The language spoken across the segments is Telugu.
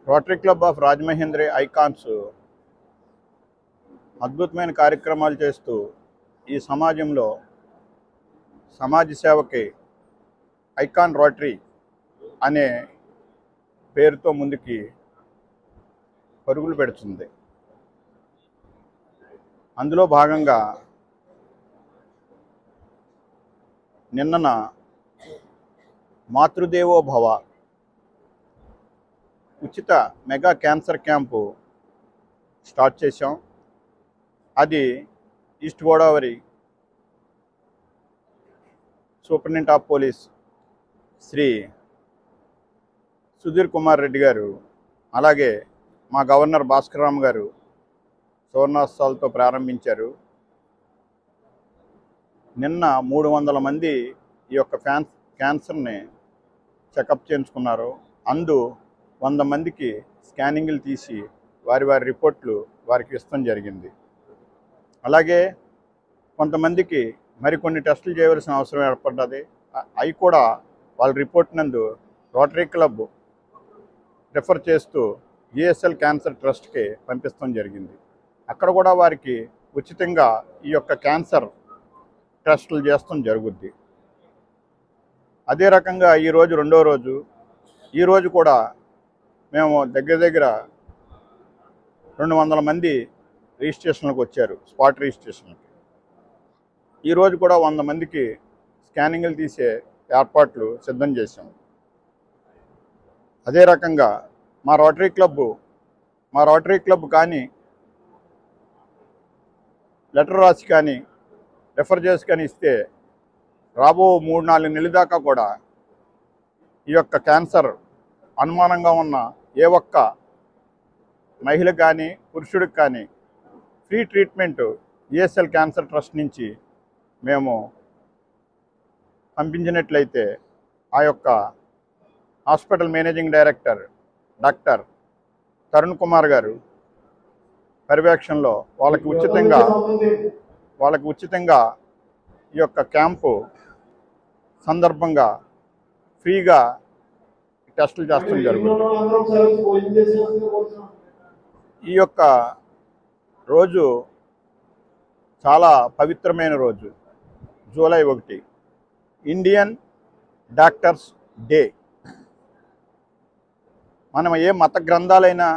rotary club of Rajamahendri icons అద్భుతమైన కార్యక్రమాలు చేస్తూ ఈ సమాజంలో సమాజ సేవకి ఐకాన్ రోటరీ అనే పేరుతో ముందుకి పరుగులు పెడుతుంది అందులో భాగంగా నిన్నన మాతృదేవో భవ ఉచిత మెగా క్యాన్సర్ క్యాంపు స్టార్ట్ చేశాం అది east Godavari superintendent of police Shri Sudheer Kumar Reddy గారు అలాగే మా గవర్నర్ భాస్కరరామ్ గారు సువర్ణోత్సవాలతో ప్రారంభించారు నిన్న మూడు వందల మంది ఈ యొక్క ఫ్యాన్స్ క్యాన్సర్ని చెకప్ చేయించుకున్నారు అందు వంద మందికి స్కానింగ్లు తీసి వారి వారి రిపోర్ట్లు వారికి ఇష్టం జరిగింది అలాగే కొంతమందికి మరికొన్ని టెస్టులు చేయవలసిన అవసరం ఏర్పడ్డది అ- అవి కూడా వాళ్ళ రిపోర్ట్ నందు రోటరీ క్లబ్ రిఫర్ చేస్తూ జిఎస్ఎల్ క్యాన్సర్ ట్రస్ట్కి పంపిస్తాం జరిగింది అక్కడ కూడా వారికి ఉచితంగా ఈ యొక్క క్యాన్సర్ టెస్టులు చేస్తాం జరుగుద్ది అదే రకంగా ఈరోజు రెండో రోజు ఈరోజు కూడా మేము దగ్గర దగ్గర రెండు వందల మంది రిజిస్ట్రేషన్లకు వచ్చారు స్పాట్ రిజిస్ట్రేషన్కి ఈరోజు కూడా వంద మందికి స్కానింగ్లు తీసే ఏర్పాట్లు సిద్ధం చేశాం అదే రకంగా మా రోటరీ క్లబ్ మా రోటరీ క్లబ్ కానీ లెటర్ రాసి కానీ రెఫర్ చేసి కానీ ఇస్తే రాబో మూడు నాలుగు నెలల దాకా కూడా ఈ యొక్క క్యాన్సర్ అనుమానంగా ఉన్న ఏ ఒక్క మహిళకు కానీ పురుషుడికి కానీ free treatment GSL cancer trust నుంచి మేము పంపించినట్లయితే ఆ యొక్క hospital managing director doctor Tarun Kumar గారు పర్యవేక్షణలో వాళ్ళకి ఉచితంగా వాళ్ళకి ఉచితంగా ఈ యొక్క క్యాంపు సందర్భంగా ఫ్రీగా టెస్టులు చేస్తాం జరుగుతుంది ఈ యొక్క రోజు చాలా పవిత్రమైన రోజు జూలై ఒకటి ఇండియన్ డాక్టర్స్ డే మనం ఏ మత గ్రంథాలైనా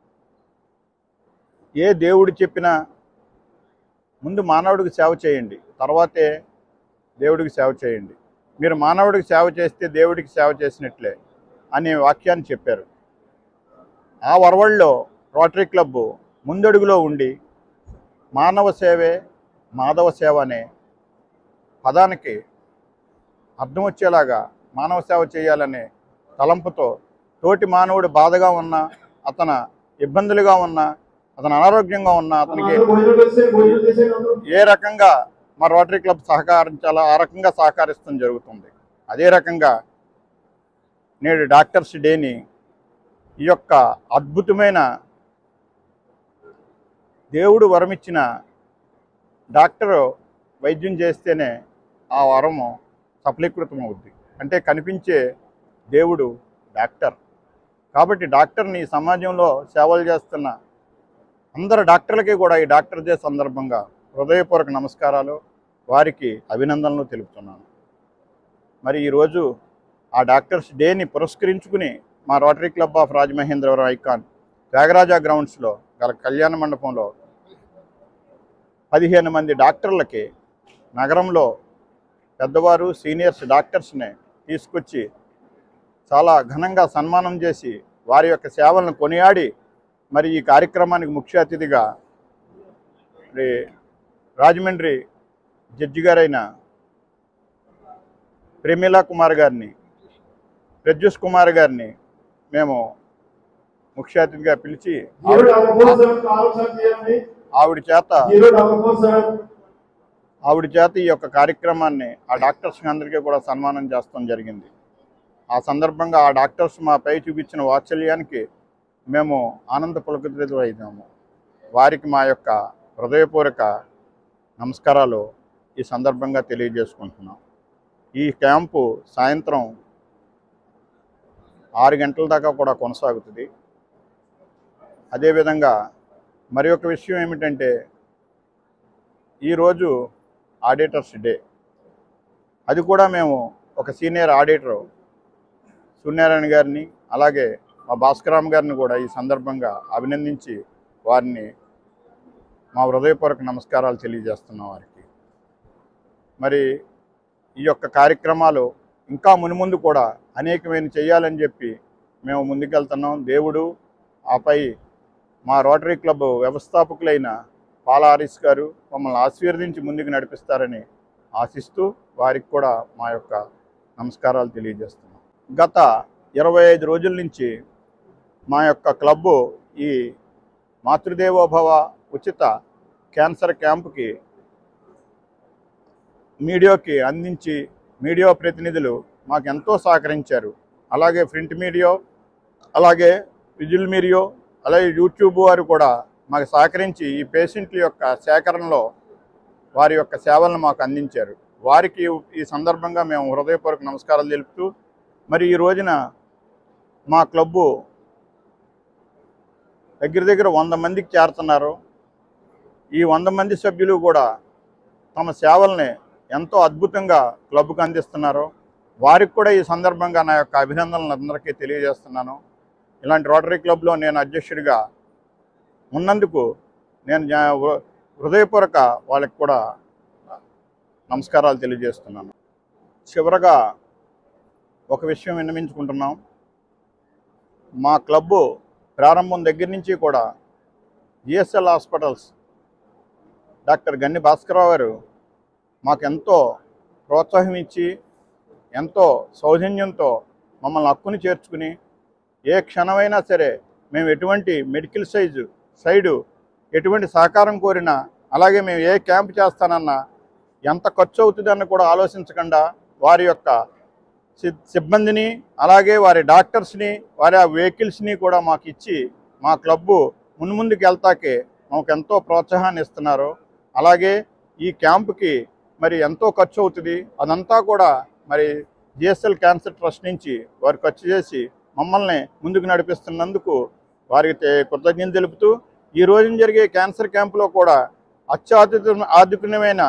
ఏ దేవుడు చెప్పినా ముందు మానవుడికి సేవ చేయండి తర్వాతే దేవుడికి సేవ చేయండి మీరు మానవుడికి సేవ చేస్తే దేవుడికి సేవ చేసినట్లే అనే వాక్యాన్ని చెప్పారు ఆ వరవడిలో రోటరీ క్లబ్ ముందడుగులో ఉండి మానవ సేవే మాధవ సేవ అనే పదానికి అర్థం వచ్చేలాగా మానవ సేవ చేయాలనే తలంపుతో తోటి మానవుడు బాధగా ఉన్నా అతను ఇబ్బందులుగా ఉన్నా అతను అనారోగ్యంగా ఉన్నా అతనికి ఏ రకంగా మా రోటరీ క్లబ్ సహకరించాలో ఆ రకంగా సహకరిస్తాం జరుగుతుంది అదే రకంగా నేడు డాక్టర్స్ డేని ఈ యొక్క అద్భుతమైన దేవుడు వరమిచ్చిన డాక్టరు వైద్యం చేస్తేనే ఆ వరము సఫలీకృతం అవుద్ది అంటే కనిపించే దేవుడు డాక్టర్ కాబట్టి డాక్టర్ని ఈ సమాజంలో సేవలు చేస్తున్న అందరు డాక్టర్లకి కూడా ఈ డాక్టర్ డే సందర్భంగా హృదయపూర్వక నమస్కారాలు వారికి అభినందనలు తెలుపుతున్నాను మరి ఈరోజు ఆ డాక్టర్స్ డేని పురస్కరించుకుని మా rotary club of Rajamahendravaram icon Thyagaraja గ్రౌండ్స్లో గల కళ్యాణ మండపంలో పదిహేను మంది డాక్టర్లకి నగరంలో పెద్దవారు సీనియర్స్ డాక్టర్స్ని తీసుకొచ్చి చాలా ఘనంగా సన్మానం చేసి వారి యొక్క సేవలను కొనియాడి మరి ఈ కార్యక్రమానికి ముఖ్య అతిథిగా మరి రాజమండ్రి జడ్జి గారైన ప్రేమిలా కుమార్ గారిని ప్రజ్యూష్ కుమార్ గారిని మేము ముఖ్య అతిథిగా పిలిచి ఆవిడ చేత ఆవిడ చేత ఈ యొక్క కార్యక్రమాన్ని ఆ డాక్టర్స్ అందరికీ కూడా సన్మానం చేస్తాం జరిగింది ఆ సందర్భంగా ఆ డాక్టర్స్ మాపై చూపించిన వాత్సల్యానికి మేము ఆనంద పులకితులు అయినాము వారికి మా యొక్క హృదయపూర్వక నమస్కారాలు ఈ సందర్భంగా తెలియజేసుకుంటున్నాం ఈ క్యాంపు సాయంత్రం ఆరు గంటల దాకా కూడా కొనసాగుతుంది అదేవిధంగా మరి ఒక విషయం ఏమిటంటే ఈరోజు ఆడిటర్స్ డే అది కూడా మేము ఒక సీనియర్ ఆడిటర్ సూర్యనారాయణ గారిని అలాగే మా భాస్కరామ్ గారిని కూడా ఈ సందర్భంగా అభినందించి వారిని మా హృదయపూర్వక నమస్కారాలు తెలియజేస్తున్నాం వారికి మరి ఈ యొక్క కార్యక్రమాలు ఇంకా మునుముందు కూడా అనేకమైన చేయాలని చెప్పి మేము ముందుకెళ్తున్నాం దేవుడు ఆపై మా రోటరీ క్లబ్ వ్యవస్థాపకులైన పాల హారిస్ గారు మమ్మల్ని ఆశీర్వదించి ముందుకు నడిపిస్తారని ఆశిస్తూ వారికి కూడా మా యొక్క నమస్కారాలు తెలియజేస్తున్నాం గత ఇరవై ఐదు రోజుల నుంచి మా యొక్క క్లబ్బు ఈ మాతృదేవోభవ ఉచిత క్యాన్సర్ క్యాంపుకి మీడియాకి అందించి మీడియా ప్రతినిధులు మాకు ఎంతో సహకరించారు అలాగే ప్రింట్ మీడియా అలాగే విజువల్ మీడియా అలాగే యూట్యూబ్ వారు కూడా మాకు సహకరించి ఈ పేషెంట్ల యొక్క సేకరణలో వారి యొక్క సేవలను మాకు అందించారు వారికి ఈ సందర్భంగా మేము హృదయపూర్వక నమస్కారాలు తెలుపుతూ మరి ఈ రోజున మా క్లబ్బు దగ్గర దగ్గర వంద మందికి చేరుతున్నారు ఈ వంద మంది సభ్యులు కూడా తమ సేవల్ని ఎంతో అద్భుతంగా క్లబ్కు అందిస్తున్నారు వారికి కూడా ఈ సందర్భంగా నా యొక్క అభినందనలు అందరికీ తెలియజేస్తున్నాను ఇలాంటి రోటరీ క్లబ్లో నేను అధ్యక్షుడిగా ఉన్నందుకు నేను జా- హృ- హృదయపూర్వక వాళ్ళకి కూడా నమస్కారాలు తెలియజేస్తున్నాను చివరగా ఒక విషయం విన్నవించుకుంటున్నాం మా క్లబ్బు ప్రారంభం దగ్గర నుంచి కూడా GSL hospitals doctor Ganni Bhaskararao గారు మాకు ఎంతో ప్రోత్సాహం ఇచ్చి ఎంతో సౌజన్యంతో మమ్మల్ని హక్కుని చేర్చుకుని ఏ క్షణమైనా సరే మేము ఎటువంటి మెడికల్ సైజు సైడు ఎటువంటి సహకారం కోరినా అలాగే మేము ఏ క్యాంప్ చేస్తానన్నా ఎంత ఖర్చు అవుతుందని కూడా ఆలోచించకుండా వారి యొక్క సి- సిబ్బందిని అలాగే వారి డాక్టర్స్ని వారి ఆ వెహికల్స్ని కూడా మాకు ఇచ్చి మా క్లబ్బు మున్ముందుకు వెళ్తాకే మాకు ఎంతో ప్రోత్సాహాన్ని ఇస్తున్నారు అలాగే ఈ క్యాంపుకి మరి ఎంతో ఖర్చు అవుతుంది అదంతా కూడా మరి జిఎస్ఎల్ క్యాన్సర్ ట్రస్ట్ నుంచి వారు ఖర్చు చేసి మమ్మల్ని ముందుకు నడిపిస్తున్నందుకు వారికి తే- కృతజ్ఞతలు తెలుపుతూ ఈ రోజున జరిగే క్యాన్సర్ క్యాంపులో కూడా అత్యాధుత ఆధునికమైన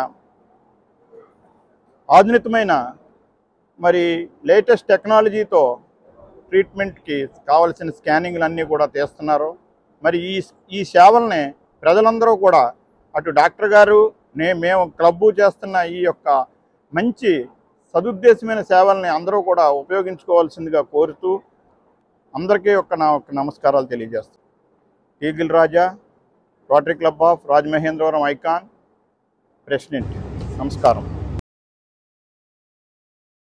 ఆధునికమైన మరి లేటెస్ట్ టెక్నాలజీతో ట్రీట్మెంట్కి కావలసిన స్కానింగ్లు అన్నీ కూడా తీస్తున్నారు మరి ఈ ఈ సేవల్ని ప్రజలందరూ కూడా అటు డాక్టర్ గారు నే మేము క్లబ్బు చేస్తున్న ఈ యొక్క మంచి సదుద్దేశమైన సేవల్ని అందరూ కూడా ఉపయోగించుకోవాల్సిందిగా కోరుతూ అందరికీ యొక్క నా యొక్క నమస్కారాలు తెలియజేస్తాను eagle Raja rotary club of Rajamahendravaram icon president నమస్కారం